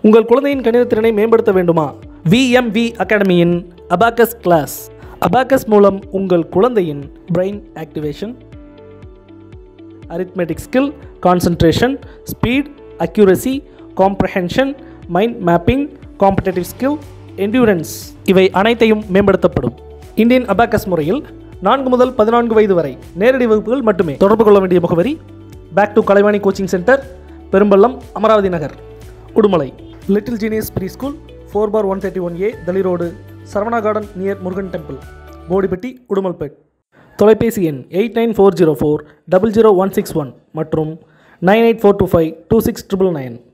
உங்கள் குழந்தையின் கணித திறனை மேம்படுத்த வேண்டுமா விஎம்வி அகாடமியின் அபாக்கஸ் கிளாஸ் அபாக்கஸ் மூலம் உங்கள் குழந்தையின் brain activation arithmetic skill, concentration, speed, accuracy, comprehension, mind mapping, competitive skill, endurance இவை அனைத்தையும் மேம்படுத்தப்படும் இந்தியன் அபாக்கஸ் முறையில் நான்கு முதல் பதினான்கு வயது வரை நேரடி வகுப்புகள் மட்டுமே தொடர்பு கொள்ள வேண்டிய முகவரி back to Kalaivani coaching centre Perumpallam Amaravathi Nagar Udumalai little genius pre school four bar one thirty one A Thali road Saravana garden near Murugan temple Bodipatti Udumalpet தொலைபேசி எண் eight nine four zero four double zero one six one மற்றும் nine eight four two five two six triple nine